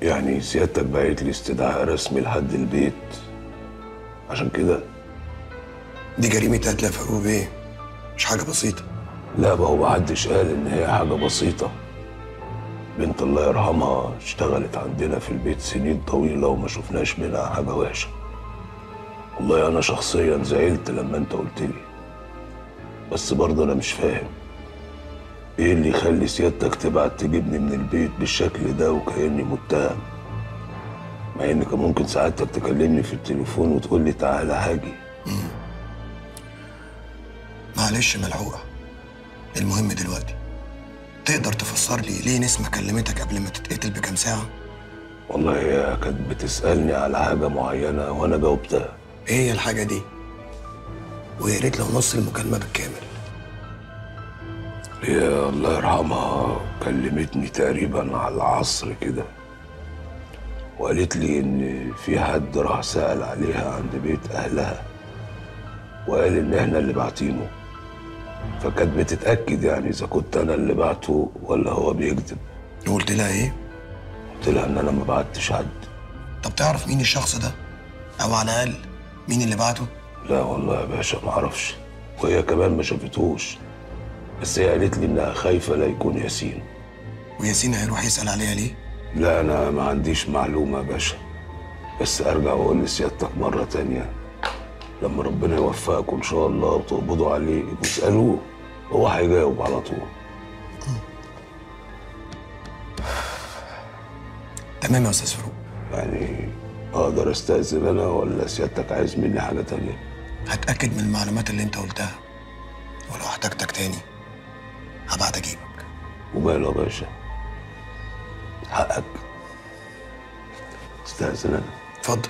يعني سيادتك بعت لي استدعاء رسمي لحد البيت عشان كده دي جريمة قتل يا فاروق بيه مش حاجة بسيطة لا ما هو محدش قال ان هي حاجة بسيطة بنت الله يرحمها اشتغلت عندنا في البيت سنين طويلة وما شفناش منها حاجة وحشة والله انا شخصيا زعلت لما انت قلت لي بس برضه انا مش فاهم ايه اللي يخلي سيادتك تبعت تجيبني من البيت بالشكل ده وكأني متهم مع ان كان ممكن سعادتك تكلمني في التليفون وتقول لي تعالى هاجي معلش ملحوقة المهم دلوقتي تقدر تفسر لي ليه نسمة كلمتك قبل ما تتقتل بكام ساعة؟ والله هي كانت بتسألني على حاجة معينة وأنا جاوبتها ايه هي الحاجة دي؟ ويا ريت لو نص المكالمة بالكامل هي الله يرحمها كلمتني تقريبا على العصر كده وقالت لي إن في حد راح سأل عليها عند بيت أهلها وقال إن إحنا اللي باعتينه فكانت بتتأكد يعني إذا كنت أنا اللي بعته ولا هو بيكذب وقلت لها ايه؟ قلت لها إن أنا ما بعتش حد طب تعرف مين الشخص ده؟ أو على الأقل مين اللي بعته؟ لا والله يا باشا ما اعرفش وهي كمان ما شافتهوش بس هي قالت لي انها خايفه لا يكون ياسين وياسين هيروح يسأل عليها ليه؟ لا انا ما عنديش معلومه يا باشا بس ارجع واقول لسيادتك مره تانية لما ربنا يوفقكم ان شاء الله وتقبضوا عليه وتسالوه هو هيجاوب على طول تمام يا أستاذ فاروق يعني اقدر استاذن انا ولا سيادتك عايز مني حاجه تانية هتأكد من المعلومات اللي أنت قلتها ولو احتجتك تاني هبعت أجيبك وماله يا باشا حقك استاذن انا اتفضل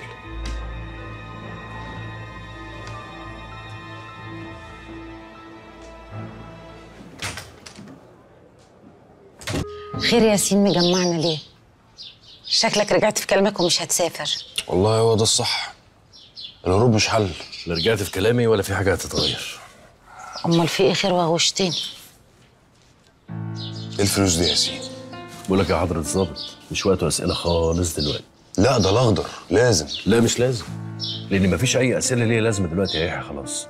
خير يا ياسين مجمعنا ليه؟ شكلك رجعت في كلامك ومش هتسافر والله هو ده الصح الهروب مش حل لا رجعت في كلامي ولا في حاجه هتتغير امال في ايه خير وغوشتني ايه الفلوس دي يا ياسين بقول لك يا حضره الظابط مش وقت اسئله خالص دلوقتي لا ده الاخضر لازم لا مش لازم لان مفيش اي اسئله ليها لازمه دلوقتي يا يحيى خلاص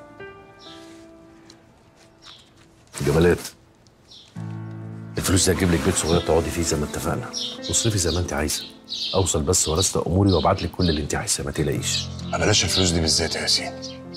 جمالات الفلوس دي هتجيب لك بيت صغير تقعدي فيه زي ما اتفقنا واصرفي زي ما انت عايزه اوصل بس ورثت اموري وابعت لك كل اللي انت عايزاه ما تقلقيش ما بلاش الفلوس دي بالذات يا ياسين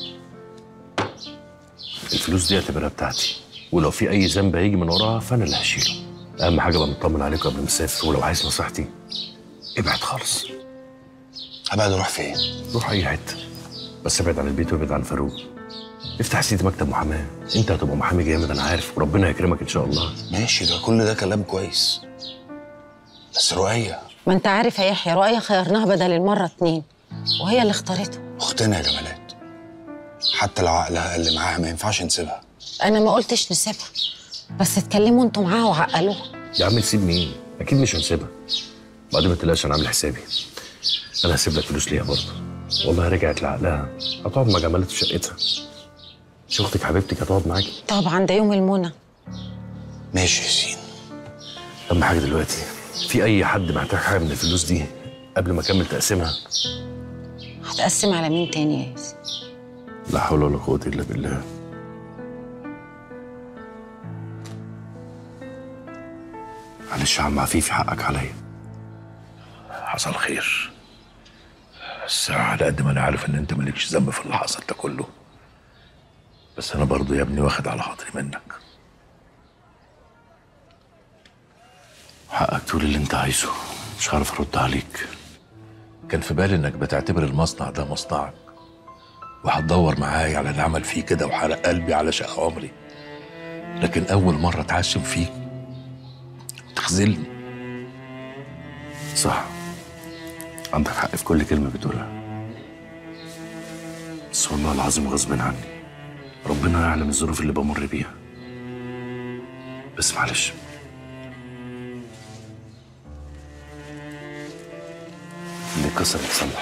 الفلوس دي اعتبرها بتاعتي ولو في اي ذنب هيجي من وراها فانا اللي هشيله اهم حاجه ابقى مطمن عليك قبل ما اسافر ولو عايز نصيحتي ابعد خالص هبعد اروح فين روح اي حته بس ابعد عن البيت وابعد عن فاروق افتح يا سيدي مكتب محاماه انت هتبقى محامي جامد انا عارف وربنا يكرمك ان شاء الله ماشي ده كل ده كلام كويس بس رؤية ما انت عارف يا يحيى رؤية خيرناها بدل المرة اتنين وهي اللي اختارته اختنا يا جمالات حتى لو عقلها قل معاها ما ينفعش نسيبها انا ما قلتش نسيبها بس اتكلموا انتوا معاها وعقلوها يا عم نسيب مين اكيد مش هنسيبها بعدين ما تقلقش انا عامل حسابي انا هسيب لك فلوس ليها برضه والله رجعت لعقلها هتقعد مع جمالات في شقتها مش اختك حبيبتك هتقعد معاكي طبعا ده يوم المنى ماشي يا ياسين اهم حاجه دلوقتي في اي حد محتاج حاجه من الفلوس دي قبل ما اكمل تقسيمها هتقسم على مين تاني يا ياسين لا حول ولا قوه الا بالله معلش يا عم عفيفي حقك عليا حصل خير بس على قد ما انا عارف ان انت مالكش ذنب في اللي حصل ده كله بس انا برضو يا ابني واخد على خاطري منك حقك تقول اللي انت عايزه مش هعرف ارد عليك كان في بالي انك بتعتبر المصنع ده مصنعك وهتدور معايا على اللي عمل فيه كده وحرق قلبي على شقة عمري لكن اول مرة اتعشم فيك تخذلني صح عندك حق في كل كلمة بتقولها بس والله العظيم غصب عني ربنا يعلم الظروف اللي بمر بيها بس معلش اللي اتكسر يتصلح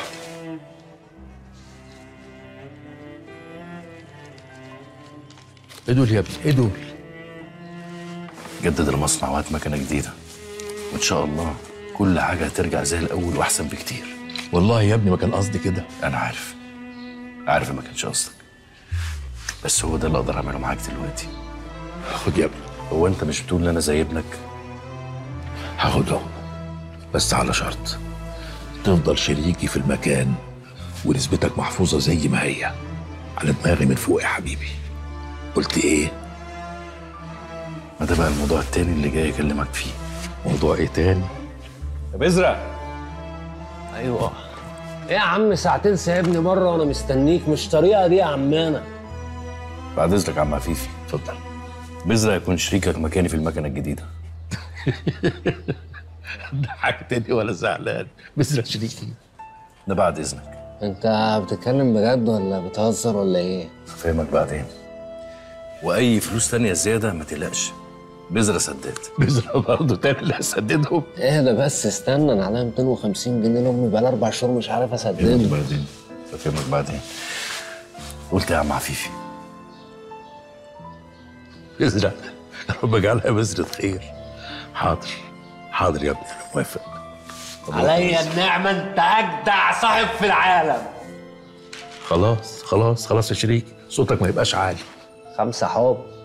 ايه دول يا ابني ايه دول جدد المصنع وهات مكنه جديده وان شاء الله كل حاجه هترجع زي الاول واحسن بكتير والله يا ابني ما كان قصدي كده انا عارف عارف ما كانش قصدك بس هو ده اللي اقدر اعمله معاك دلوقتي خد يا ابني هو انت مش بتقول ان انا زي ابنك هاخدهم بس على شرط تفضل شريكي في المكان ونسبتك محفوظة زي ما هي على دماغي من فوق يا حبيبي قلت ايه ما ده بقى الموضوع التاني اللي جاي اكلمك فيه موضوع ايه تاني يا بذرة ايوه ايه يا عم ساعتين سايبني بره وانا مستنيك مش طريقه دي يا عمانه بعد اذنك يا عم عفيفي اتفضل بذرة يكون شريكك مكاني في المكنه الجديده ضحكتني ولا زعلان بذرة شريكي ده بعد اذنك انت بتتكلم بجد ولا بتهزر ولا ايه هفهمك بعدين واي فلوس تانية زياده ما تقلقش بذرة سداد بذرة برضه تاني اللي هسددهم اهدى بس استنى انا عليا 250 جنيه لامي بقالي اربع شهور مش عارف اسددهم بعدين هفهمك بعدين قلت يا عم عفيفي بذرة رب اجعلها بذرة خير حاضر حاضر يا ابني انا موافق عليا النعمه انت اجدع صاحب في العالم خلاص خلاص خلاص يا شريك صوتك ما يبقاش عالي خمسه حب